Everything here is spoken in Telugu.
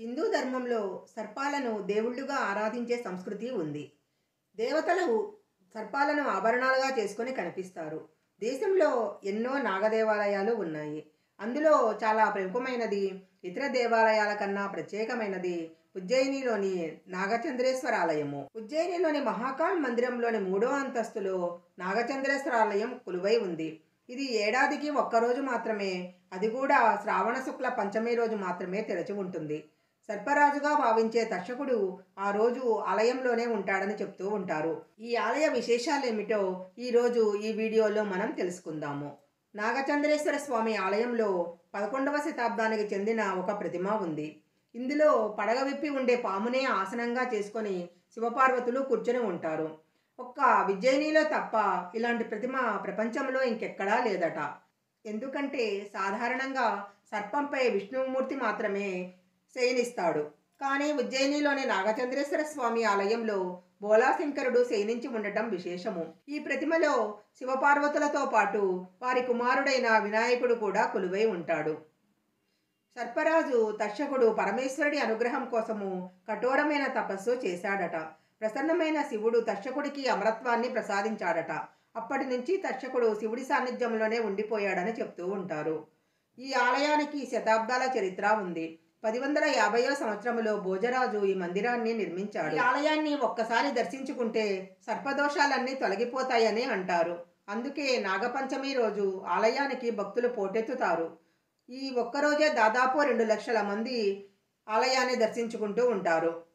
హిందూ ధర్మంలో సర్పాలను దేవుళ్ళుగా ఆరాధించే సంస్కృతి ఉంది దేవతలు సర్పాలను ఆభరణాలుగా చేసుకొని కనిపిస్తారు దేశంలో ఎన్నో నాగదేవాలయాలు ఉన్నాయి అందులో చాలా ప్రముఖమైనది ఇతర దేవాలయాల కన్నా ప్రత్యేకమైనది ఉజ్జయినిలోని నాగచంద్రేశ్వర ఆలయము ఉజ్జయినిలోని మహాకాల్ మందిరంలోని మూడో అంతస్తులో నాగచంద్రేశ్వర ఆలయం కొలువై ఉంది ఇది ఏడాదికి ఒక్కరోజు మాత్రమే అది కూడా శ్రావణ శుక్ల పంచమి రోజు మాత్రమే తెరచి ఉంటుంది సర్పరాజుగా భావించే దర్శకుడు ఆ రోజు ఆలయంలోనే ఉంటాడని చెప్తూ ఉంటారు ఈ ఆలయ విశేషాలు ఏమిటో ఈ రోజు ఈ వీడియోలో మనం తెలుసుకుందాము నాగచంద్రేశ్వర స్వామి ఆలయంలో పదకొండవ శతాబ్దానికి చెందిన ఒక ప్రతిమ ఉంది ఇందులో పడగ విప్పి ఉండే పామునే ఆసనంగా చేసుకొని శివపార్వతులు కూర్చొని ఉంటారు ఒక్క విజయనీలో తప్ప ఇలాంటి ప్రతిమ ప్రపంచంలో ఇంకెక్కడా లేదట ఎందుకంటే సాధారణంగా సర్పంపై విష్ణుమూర్తి మాత్రమే శయనిస్తాడు కానీ ఉజ్జయినిలోని నాగచంద్రేశ్వర స్వామి ఆలయంలో బోలాశంకరుడు శయనించి ఉండటం విశేషము ఈ ప్రతిమలో శివపార్వతులతో పాటు వారి కుమారుడైన వినాయకుడు కూడా కొలువై ఉంటాడు సర్పరాజు దర్శకుడు పరమేశ్వరుడి అనుగ్రహం కోసము కఠోరమైన తపస్సు చేశాడట ప్రసన్నమైన శివుడు దర్శకుడికి అమరత్వాన్ని ప్రసాదించాడట అప్పటి నుంచి దర్శకుడు శివుడి సాన్నిధ్యంలోనే ఉండిపోయాడని చెప్తూ ఉంటారు ఈ ఆలయానికి శతాబ్దాల చరిత్ర ఉంది పది వందల యాభైవ సంవత్సరంలో భోజరాజు ఈ మందిరాన్ని నిర్మించాడు ఈ ఆలయాన్ని ఒక్కసారి దర్శించుకుంటే సర్పదోషాలన్నీ తొలగిపోతాయని అంటారు అందుకే నాగపంచమి రోజు ఆలయానికి భక్తులు పోటెత్తుతారు ఈ ఒక్కరోజే దాదాపు రెండు లక్షల మంది ఆలయాన్ని దర్శించుకుంటూ ఉంటారు